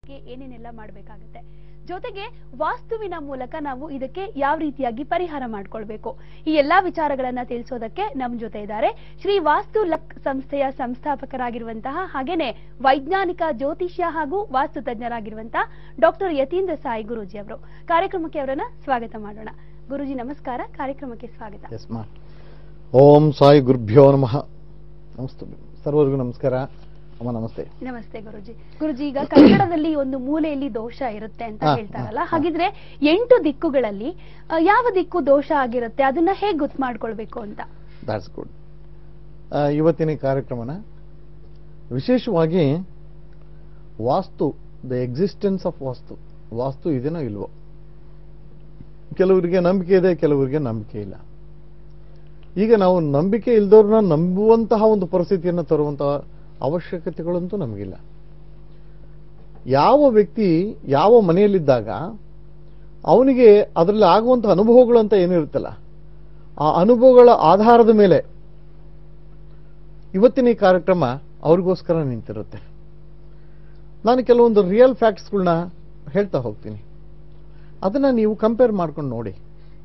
ಗೆ ಏನೇನೆಲ್ಲ ಮಾಡಬೇಕಾಗುತ್ತೆ ಜೊತೆಗೆ ವಾಸ್ತುವಿನ ಮೂಲಕ ನಾವು ಇದಕ್ಕೆ ಯಾವ ರೀತಿಯಾಗಿ ಪರಿಹಾರ ಮಾಡ್ಕೊಳ್ಬೇಕು ಈ ಎಲ್ಲಾ ವಿಚಾರಗಳನ್ನ ತಿಳಿಸೋದಕ್ಕೆ ನಮ್ ಜೊತೆ ಇದ್ದಾರೆ ಶ್ರೀ ವಾಸ್ತು ಲಕ್ ಸಂಸ್ಥೆಯ ಸಂಸ್ಥಾಪಕರಾಗಿರುವಂತಹ ಹಾಗೇನೆ ವೈಜ್ಞಾನಿಕ ಜ್ಯೋತಿಷ್ಯ ಹಾಗೂ ವಾಸ್ತು ತಜ್ಞರಾಗಿರುವಂತಹ ಡಾಕ್ಟರ್ ಯತೀಂದ್ರ ಸಾಯಿ ಗುರೂಜಿ ಅವರು ಕಾರ್ಯಕ್ರಮಕ್ಕೆ ಅವರನ್ನ ಸ್ವಾಗತ ಮಾಡೋಣ ಗುರುಜಿ ನಮಸ್ಕಾರ ಕಾರ್ಯಕ್ರಮಕ್ಕೆ ಸ್ವಾಗತ ಎಸ್ ಮಾ ಓಂ ಸಾಯಿ ಗುರುಭ್ಯೋ ನಮಃ ನಮಸ್ತೆ ಸರ್ವರಿಗೂ ನಮಸ್ಕಾರ ಅಮ್ಮ ನಮಸ್ತೆ ನಮಸ್ತೆ ಗುರುಜಿ ಗುರುಜಿ ಈಗ ಕನ್ನಡದಲ್ಲಿ ಒಂದು ಮೂಲೆಯಲ್ಲಿ ದೋಷ ಇರುತ್ತೆ ಅಂತ ಹಾ, ಹೇಳ್ತಾರಲ್ಲ ಹಾ, ಹಾ. ಹಾಗಿದ್ರೆ ಎಂಟು ದಿಕ್ಕುಗಳಲ್ಲಿ ಆ, ಯಾವ ದಿಕ್ಕು ದೋಷ ಆಗಿರುತ್ತೆ ಅದನ್ನ ಹೇಗ್ ಗೊತ್ತು ಮಾಡ್ಕೊಳ್ಬೇಕು ಅಂತ ದಾಟ್ಸ್ ಗುಡ್ ಇವತ್ತಿನ ಈ ಕಾರ್ಯಕ್ರಮನ ವಿಶೇಷವಾಗಿ vastu the existence of vastu vastu ಇದೆನೋ ಇಲ್ವೋ ಕೆಲವರಿಗೆ ನಂಬಿಕೆ ಇದೆ ಕೆಲವರಿಗೆ ನಂಬಿಕೆ ಇಲ್ಲ ಈಗ ನಾವು ನಂಬಿಕೆ ಇಲ್ದವ್ರನ್ನ ನಂಬುವಂತಹ ಒಂದು ಪರಿಸ್ಥಿತಿಯನ್ನು ತರುವಂತಹ ಅವಶ್ಯಕತೆಗಳಂತೂ ನಮಗಿಲ್ಲ ಯಾವ ವ್ಯಕ್ತಿ ಯಾವ ಮನೆಯಲ್ಲಿದ್ದಾಗ ಅವನಿಗೆ ಅದರಲ್ಲಿ ಆಗುವಂತಹ ಅನುಭವಗಳು ಅಂತ ಏನಿರುತ್ತಲ್ಲ ಆ ಅನುಭವಗಳ ಆಧಾರದ ಮೇಲೆ ಇವತ್ತಿನ ಈ ಕಾರ್ಯಕ್ರಮ ಅವ್ರಿಗೋಸ್ಕರ ನಿಂತಿರುತ್ತೆ ನಾನು ಕೆಲವೊಂದು ರಿಯಲ್ ಫ್ಯಾಕ್ಟ್ಸ್ಗಳನ್ನ ಹೇಳ್ತಾ ಹೋಗ್ತೀನಿ ಅದನ್ನ ನೀವು ಕಂಪೇರ್ ಮಾಡ್ಕೊಂಡು ನೋಡಿ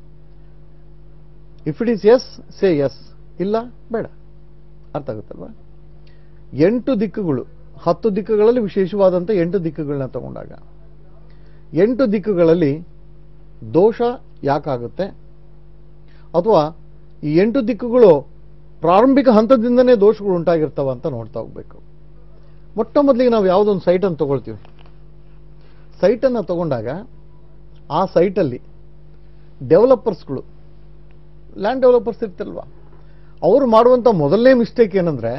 if it is yes say yes ಇಲ್ಲ ಬೇಡ ಅರ್ಥ ಆಗುತ್ತಲ್ವಾ ಎಂಟು ದಿಕ್ಕುಗಳು ಹತ್ತು ದಿಕ್ಕುಗಳಲ್ಲಿ ವಿಶೇಷವಾದಂಥ ಎಂಟು ದಿಕ್ಕುಗಳನ್ನ ತಗೊಂಡಾಗ ಎಂಟು ದಿಕ್ಕುಗಳಲ್ಲಿ ದೋಷ ಯಾಕಾಗುತ್ತೆ ಅಥವಾ ಈ ಎಂಟು ದಿಕ್ಕುಗಳು ಪ್ರಾರಂಭಿಕ ಹಂತದಿಂದನೇ ದೋಷಗಳು ಉಂಟಾಗಿರ್ತಾವ ಅಂತ ನೋಡ್ತಾ ಹೋಗ್ಬೇಕು ಮೊಟ್ಟ ಮೊದಲಿಗೆ ನಾವು ಯಾವುದೊಂದು ಸೈಟನ್ನು ತಗೊಳ್ತೀವಿ ಸೈಟನ್ನು ತಗೊಂಡಾಗ ಆ ಸೈಟಲ್ಲಿ ಡೆವಲಪರ್ಸ್ಗಳು ಲ್ಯಾಂಡ್ ಡೆವಲಪರ್ಸ್ ಇರ್ತಲ್ವಾ ಅವರು ಮಾಡುವಂಥ ಮೊದಲನೇ ಮಿಸ್ಟೇಕ್ ಏನಂದ್ರೆ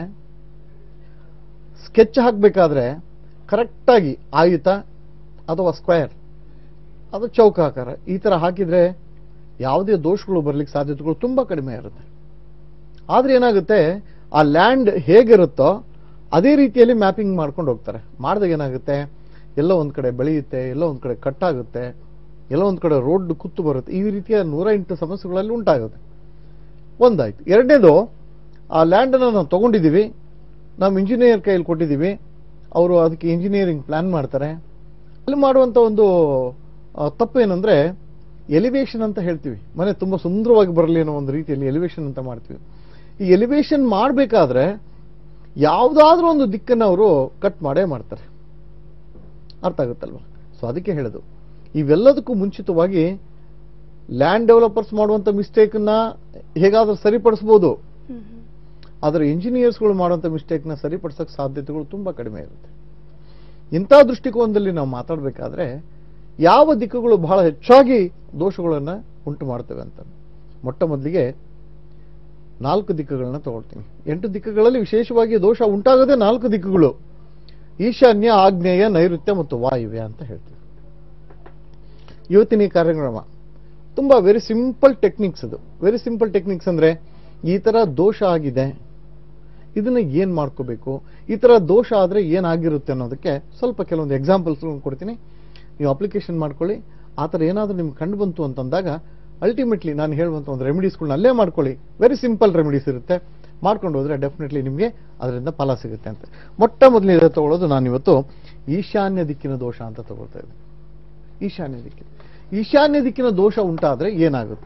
ಸ್ಕೆಚ್ ಹಾಕಬೇಕಾದ್ರೆ ಕರೆಕ್ಟಾಗಿ ಆಯುತ ಅಥವಾ ಸ್ಕ್ವೇರ್ ಅದು ಚೌಕಾಕಾರ ಈ ಥರ ಹಾಕಿದ್ರೆ ಯಾವುದೇ ದೋಷಗಳು ಬರ್ಲಿಕ್ಕೆ ಸಾಧ್ಯತೆಗಳು ತುಂಬ ಕಡಿಮೆ ಇರುತ್ತೆ ಆದ್ರೆ ಏನಾಗುತ್ತೆ ಆ ಲ್ಯಾಂಡ್ ಹೇಗಿರುತ್ತೋ ಅದೇ ರೀತಿಯಲ್ಲಿ ಮ್ಯಾಪಿಂಗ್ ಮಾಡ್ಕೊಂಡು ಹೋಗ್ತಾರೆ ಮಾಡಿದಾಗ ಏನಾಗುತ್ತೆ ಎಲ್ಲೋ ಒಂದು ಕಡೆ ಬೆಳೆಯುತ್ತೆ ಎಲ್ಲೋ ಒಂದು ಕಡೆ ಕಟ್ಟಾಗುತ್ತೆ ಎಲ್ಲೋ ಒಂದು ಕಡೆ ರೋಡ್ ಕುತ್ತು ಬರುತ್ತೆ ಈ ರೀತಿಯ ನೂರ ಎಂಟು ಸಮಸ್ಯೆಗಳಲ್ಲಿ ಉಂಟಾಗುತ್ತೆ ಒಂದಾಯ್ತು ಎರಡನೇದು ಆ ಲ್ಯಾಂಡನ್ನು ನಾವು ತಗೊಂಡಿದ್ದೀವಿ ನಾವು ಇಂಜಿನಿಯರ್ ಕೈಯಲ್ಲಿ ಕೊಟ್ಟಿದ್ದೀವಿ ಅವರು ಅದಕ್ಕೆ ಇಂಜಿನಿಯರಿಂಗ್ ಪ್ಲಾನ್ ಮಾಡ್ತಾರೆ ಅಲ್ಲಿ ಮಾಡುವಂಥ ಒಂದು ಆ, ತಪ್ಪು ಏನಂದ್ರೆ ಎಲಿವೇಶನ್ ಅಂತ ಹೇಳ್ತೀವಿ ಮನೆ ತುಂಬ ಸುಂದರವಾಗಿ ಬರಲಿ ಅನ್ನೋ ಒಂದು ರೀತಿಯಲ್ಲಿ ಎಲಿವೇಶನ್ ಅಂತ ಮಾಡ್ತೀವಿ ಈ ಎಲಿವೇಶನ್ ಮಾಡಬೇಕಾದ್ರೆ ಯಾವುದಾದ್ರೂ ಒಂದು ದಿಕ್ಕನ್ನು ಅವರು ಕಟ್ ಮಾಡೇ ಮಾಡ್ತಾರೆ ಅರ್ಥ ಆಗುತ್ತಲ್ವಾ ಸೊ ಅದಕ್ಕೆ ಹೇಳೋದು ಇವೆಲ್ಲದಕ್ಕೂ ಮುಂಚಿತವಾಗಿ ಲ್ಯಾಂಡ್ ಡೆವಲಪರ್ಸ್ ಮಾಡುವಂಥ ಮಿಸ್ಟೇಕನ್ನ ಹೇಗಾದ್ರೂ ಸರಿಪಡಿಸ್ಬೋದು ಹ್ಮ್ ಹ್ಮ್. ಆದರೆ ಇಂಜಿನಿಯರ್ಸ್ಗಳು ಮಾಡುವಂಥ ಮಿಸ್ಟೇಕ್ನ ಸರಿಪಡಿಸೋಕೆ ಸಾಧ್ಯತೆಗಳು ತುಂಬ ಕಡಿಮೆ ಇರುತ್ತೆ ಇಂಥ ದೃಷ್ಟಿಕೋನದಲ್ಲಿ ನಾವು ಮಾತಾಡಬೇಕಾದ್ರೆ ಯಾವ ದಿಕ್ಕುಗಳು ಬಹಳ ಹೆಚ್ಚಾಗಿ ದೋಷಗಳನ್ನು ಉಂಟು ಮಾಡ್ತವೆ ಅಂತ ಮೊಟ್ಟ ಮೊದಲಿಗೆ ನಾಲ್ಕು ದಿಕ್ಕುಗಳನ್ನ ತಗೊಳ್ತೀನಿ ಎಂಟು ದಿಕ್ಕುಗಳಲ್ಲಿ ವಿಶೇಷವಾಗಿ ದೋಷ ಉಂಟಾಗದೆ ನಾಲ್ಕು ದಿಕ್ಕುಗಳು ಈಶಾನ್ಯ ಆಗ್ನೇಯ ನೈಋತ್ಯ ಮತ್ತು ವಾಯುವ್ಯ ಅಂತ ಹೇಳ್ತೀವಿ ಇವತ್ತಿನ ಈ ಕಾರ್ಯಕ್ರಮ ತುಂಬಾ ವೆರಿ ಸಿಂಪಲ್ ಟೆಕ್ನಿಕ್ಸ್ ಅದು ವೆರಿ ಸಿಂಪಲ್ ಟೆಕ್ನಿಕ್ಸ್ ಅಂದ್ರೆ ಈ ತರ ದೋಷ ಆಗಿದೆ ಇದನ್ನ ಏನ್ ಮಾಡ್ಕೋಬೇಕು ಈ ತರ ದೋಷ ಆದ್ರೆ ಏನಾಗಿರುತ್ತೆ ಅನ್ನೋದಕ್ಕೆ ಸ್ವಲ್ಪ ಕೆಲವೊಂದು ಎಕ್ಸಾಂಪಲ್ಸ್ ಕೊಡ್ತೀನಿ ನೀವು ಅಪ್ಲಿಕೇಶನ್ ಮಾಡ್ಕೊಳ್ಳಿ ಆ ಥರ ಏನಾದರೂ ನಿಮ್ಗೆ ಕಂಡು ಬಂತು ಅಂತಂದಾಗ ಅಲ್ಟಿಮೇಟ್ಲಿ ನಾನು ಹೇಳುವಂಥ ಒಂದು ರೆಮಿಡೀಸ್ಗಳನ್ನ ಅಲ್ಲೇ ಮಾಡ್ಕೊಳ್ಳಿ ವೆರಿ ಸಿಂಪಲ್ ರೆಮಿಡೀಸ್ ಇರುತ್ತೆ ಮಾಡ್ಕೊಂಡು ಹೋದ್ರೆ ಡೆಫಿನೆಟ್ಲಿ ನಿಮಗೆ ಅದರಿಂದ ಫಲ ಸಿಗುತ್ತೆ ಅಂತ ಮೊಟ್ಟ ಮೊದಲನೇ ತಗೊಳ್ಳೋದು ನಾನು ಇವತ್ತು ಈಶಾನ್ಯ ದಿಕ್ಕಿನ ದೋಷ ಅಂತ ತಗೊಳ್ತಾ ಇದ್ದೀನಿ ಈಶಾನ್ಯ ದಿಕ್ಕಿನ ಈಶಾನ್ಯ ದಿಕ್ಕಿನ ದೋಷ ಉಂಟಾದ್ರೆ ಏನಾಗುತ್ತೆ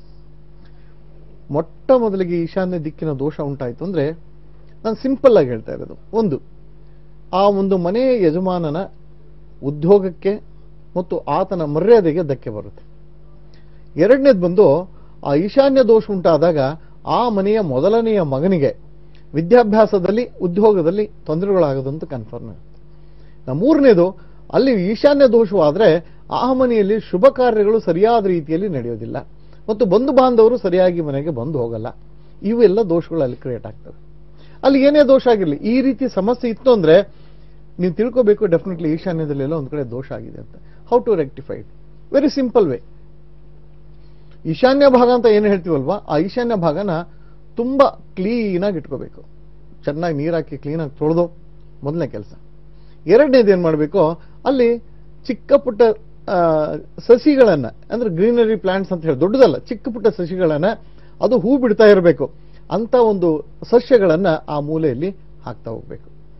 ಮೊಟ್ಟ ಮೊದಲಿಗೆ ಈಶಾನ್ಯ ದಿಕ್ಕಿನ ದೋಷ ಉಂಟಾಯಿತು ಅಂದ್ರೆ ನಾನು ಸಿಂಪಲ್ ಆಗಿ ಹೇಳ್ತಾ ಇರೋದು ಒಂದು ಆ ಒಂದು ಮನೆಯ ಯಜಮಾನನ ಉದ್ಯೋಗಕ್ಕೆ ಮತ್ತು ಆತನ ಮರ್ಯಾದೆಗೆ ಧಕ್ಕೆ ಬರುತ್ತೆ ಎರಡನೇದು ಬಂದು ಆ ಈಶಾನ್ಯ ದೋಷ ಉಂಟಾದಾಗ ಆ ಮನೆಯ ಮೊದಲನೆಯ ಮಗನಿಗೆ ವಿದ್ಯಾಭ್ಯಾಸದಲ್ಲಿ ಉದ್ಯೋಗದಲ್ಲಿ ತೊಂದರೆಗಳಾಗೋದಂತ ಕನ್ಫರ್ಮ್ ಇರುತ್ತೆ ನಾ ಮೂರನೇದು ಅಲ್ಲಿ ಈಶಾನ್ಯ ದೋಷವಾದ್ರೆ ಆ ಮನೆಯಲ್ಲಿ ಶುಭ ಕಾರ್ಯಗಳು ಸರಿಯಾದ ರೀತಿಯಲ್ಲಿ ನಡೆಯೋದಿಲ್ಲ ಮತ್ತು ಬಂಧು ಬಾಂಧವರು ಸರಿಯಾಗಿ ಮನೆಗೆ ಬಂದು ಹೋಗಲ್ಲ ಇವೆಲ್ಲ ದೋಷಗಳು ಅಲ್ಲಿ ಕ್ರಿಯೇಟ್ ಆಗ್ತವೆ ಅಲ್ಲಿ ಏನೇ ದೋಷ ಆಗಿರಲಿ ಈ ರೀತಿ ಸಮಸ್ಯೆ ಇತ್ತು ಅಂದ್ರೆ ನೀವು ತಿಳ್ಕೋಬೇಕು ಡೆಫಿನೆಟ್ಲಿ ಈಶಾನ್ಯದಲ್ಲೆಲ್ಲ ಒಂದು ಕಡೆ ದೋಷ ಆಗಿದೆ ಅಂತ how to rectified very simple way ಈಶಾನ್ಯ ಭಾಗ ಅಂತ ಏನು ಹೇಳ್ತೀವಲ್ವಾ ಆ ಈಶಾನ್ಯ ಭಾಗನ ತುಂಬಾ ಕ್ಲೀನಾಗಿ ಇಟ್ಕೋಬೇಕು ಚೆನ್ನಾಗಿ ನೀರು ಹಾಕಿ ಕ್ಲೀನಾಗಿ ತೊಳೆದು ಮೊದಲನೇ ಕೆಲಸ ಎರಡನೇದು ಏನು ಮಾಡಬೇಕು ಅಲ್ಲಿ ಚಿಕ್ಕ ಪುಟ್ಟ ಆ, ಸಸಿಗಳನ್ನ ಅಂದ್ರೆ ಗ್ರೀನರಿ ಪ್ಲಾಂಟ್ಸ್ ಅಂತ ಹೇಳಿ ದೊಡ್ಡದಲ್ಲ ಚಿಕ್ಕ ಪುಟ್ಟ ಸಸಿಗಳನ್ನ ಅದು ಹೂ ಬಿಡ್ತಾ ಇರಬೇಕು ಅಂತ ಒಂದು ಸಸ್ಯಗಳನ್ನ ಆ ಮೂಲೆಯಲ್ಲಿ ಹಾಕ್ತಾ ಹೋಗ್ಬೇಕು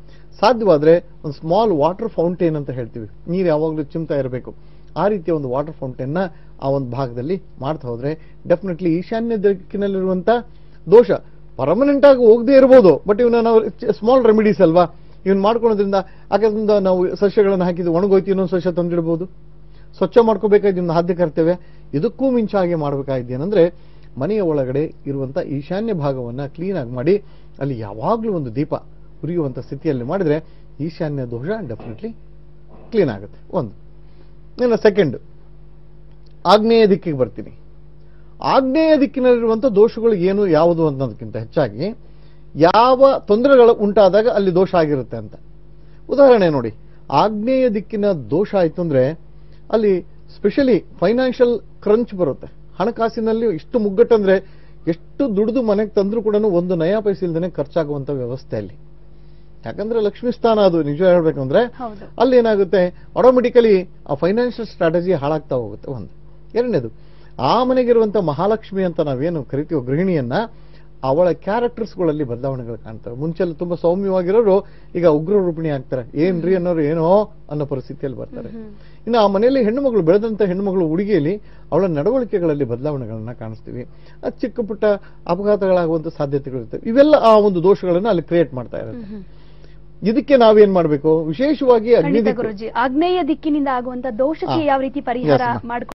ಸಾಧ್ಯವಾದ್ರೆ ಒಂದು ಸ್ಮಾಲ್ ವಾಟರ್ ಫೌಂಟೇನ್ ಅಂತ ಹೇಳ್ತೀವಿ ನೀರು ಯಾವಾಗಲೂ ಚಿಮ್ತಾ ಇರಬೇಕು ಆ ರೀತಿಯ ಒಂದು ವಾಟರ್ ಫೌಂಟೇನ್ನ ಆ ಒಂದು ಭಾಗದಲ್ಲಿ ಮಾಡ್ತಾ ಹೋದ್ರೆ ಡೆಫಿನೆಟ್ಲಿ ಈಶಾನ್ಯ ದಿಕ್ಕಿನಲ್ಲಿರುವಂತ ದೋಷ ಪರ್ಮನೆಂಟ್ ಆಗಿ ಹೋಗದೆ ಇರ್ಬೋದು ಬಟ್ ಇವನ್ನ ನಾವು ಸ್ಮಾಲ್ ರೆಮಿಡೀಸ್ ಅಲ್ವಾ ಇವನ್ ಮಾಡ್ಕೊಳ್ಳೋದ್ರಿಂದ ಆಕಸ್ಮಿಕ ನಾವು ಸಸ್ಯಗಳನ್ನು ಹಾಕಿದ್ದು ಒಣಗೋಯ್ತು ಇನ್ನೊಂದು ಸಸ್ಯ ತಂದಿಡ್ಬೋದು ಸ್ವಚ್ಛ ಮಾಡ್ಕೋಬೇಕಾದ ಇನ್ನು ಆದ್ಯ ಕರ್ತವ್ಯ ಇದಕ್ಕೂ ಮಿಂಚಾಗಿ ಮಾಡಬೇಕಾಗಿದ್ದೇನೆಂದ್ರೆ ಮನೆಯ ಒಳಗಡೆ ಇರುವಂತ ಈಶಾನ್ಯ ಭಾಗವನ್ನ ಕ್ಲೀನ್ ಆಗಿ ಮಾಡಿ ಅಲ್ಲಿ ಯಾವಾಗಲೂ ಒಂದು ದೀಪ ಉರಿಯುವಂತ ಸ್ಥಿತಿಯಲ್ಲಿ ಮಾಡಿದ್ರೆ ಈಶಾನ್ಯ ದೋಷ ಡೆಫಿನೆಟ್ಲಿ ಕ್ಲೀನ್ ಆಗುತ್ತೆ ಒಂದು ಇನ್ನು ಸೆಕೆಂಡ್ ಆಗ್ನೇಯ ದಿಕ್ಕಿಗೆ ಬರ್ತೀನಿ ಆಗ್ನೇಯ ದಿಕ್ಕಿನಲ್ಲಿರುವಂಥ ದೋಷಗಳು ಏನು ಯಾವುದು ಅನ್ನೋದಕ್ಕಿಂತ ಹೆಚ್ಚಾಗಿ ಯಾವ ತೊಂದರೆಗಳು ಉಂಟಾದಾಗ ಅಲ್ಲಿ ದೋಷ ಆಗಿರುತ್ತೆ ಅಂತ ಉದಾಹರಣೆ ನೋಡಿ ಆಗ್ನೇಯ ದಿಕ್ಕಿನ ದೋಷ ಆಯ್ತು ಅಂದ್ರೆ ಅಲ್ಲಿ ಸ್ಪೆಷಲಿ ಫೈನಾನ್ಷಿಯಲ್ ಕ್ರಂಚ್ ಬರುತ್ತೆ ಹಣಕಾಸಿನಲ್ಲಿ ಇಷ್ಟು ಮುಗ್ಗಟ್ಟಂದ್ರೆ ಎಷ್ಟು ದುಡಿದು ಮನೆಗೆ ತಂದ್ರೂ ಕೂಡ ಒಂದು ನಯಾ ಪೈಸೆ ಇಲ್ದೇನೆ ಖರ್ಚಾಗುವಂತ ವ್ಯವಸ್ಥೆ ಅಲ್ಲಿ ಯಾಕಂದ್ರೆ ಲಕ್ಷ್ಮೀ ಸ್ಥಾನ ಅದು ನಿಜ ಹೇಳ್ಬೇಕಂದ್ರೆ ಹೌದು ಅಲ್ಲಿ ಏನಾಗುತ್ತೆ ಆಟೋಮೆಟಿಕಲಿ ಆ ಫೈನಾನ್ಷಿಯಲ್ ಸ್ಟ್ರಾಟಜಿ ಹಾಳಾಗ್ತಾ ಹೋಗುತ್ತೆ ಒಂದು ಎರಡನೇದು ಆ ಮನೆಗಿರುವಂತ ಮಹಾಲಕ್ಷ್ಮಿ ಅಂತ ನಾವೇನು ಕರಿತೀವೋ ಗೃಹಿಣಿಯನ್ನ ಅವಳ ಕ್ಯಾರೆಕ್ಟರ್ಸ್ಗಳಲ್ಲಿ ಬದಲಾವಣೆಗಳು ಕಾಣ್ತವೆ ಮುಂಚೆಲ್ಲ ತುಂಬಾ ಸೌಮ್ಯವಾಗಿರೋರು ಈಗ ಉಗ್ರ ರೂಪಿಣಿ ಆಗ್ತಾರೆ ಏನ್ರಿ ಅನ್ನೋರು ಏನೋ ಅನ್ನೋ ಪರಿಸ್ಥಿತಿಯಲ್ಲಿ ಬರ್ತಾರೆ ಹ್ಮ್. ಇನ್ನು ಆ ಮನೆಯಲ್ಲಿ ಹೆಣ್ಣುಮಗಳು ಬೆಳೆದಂತ ಹೆಣ್ಣುಮಗಳು ಹುಡುಗಿಯಲ್ಲಿ ಅವಳ ನಡವಳಿಕೆಗಳಲ್ಲಿ ಬದಲಾವಣೆಗಳನ್ನ ಕಾಣಿಸ್ತೀವಿ ಅದು ಚಿಕ್ಕ ಪುಟ್ಟ ಅಪಘಾತಗಳಾಗುವಂತ ಸಾಧ್ಯತೆಗಳಿರ್ತವೆ ಇವೆಲ್ಲ ಆ ಒಂದು ದೋಷಗಳನ್ನ ಅಲ್ಲಿ ಕ್ರಿಯೇಟ್ ಮಾಡ್ತಾ ಇರುತ್ತೆ ಹ್ಮ್, ಹ್ಮ್. ಇದಕ್ಕೆ ನಾವೇನ್ ಮಾಡ್ಬೇಕು ವಿಶೇಷವಾಗಿ ಅಗ್ನಿ ಖಂಡಿತ ದಿಕ್ಕು ಗುರುಜಿ ಆಗ್ನೇಯ ದಿಕ್ಕಿನಿಂದ ಆಗುವಂತ ದೋಷಕ್ಕೆ ಹಾ. ಯಾವ ರೀತಿ ಪರಿಹಾರ Yes, ma'am. ಮಾಡ್ಕೊಳ್ಳೋದು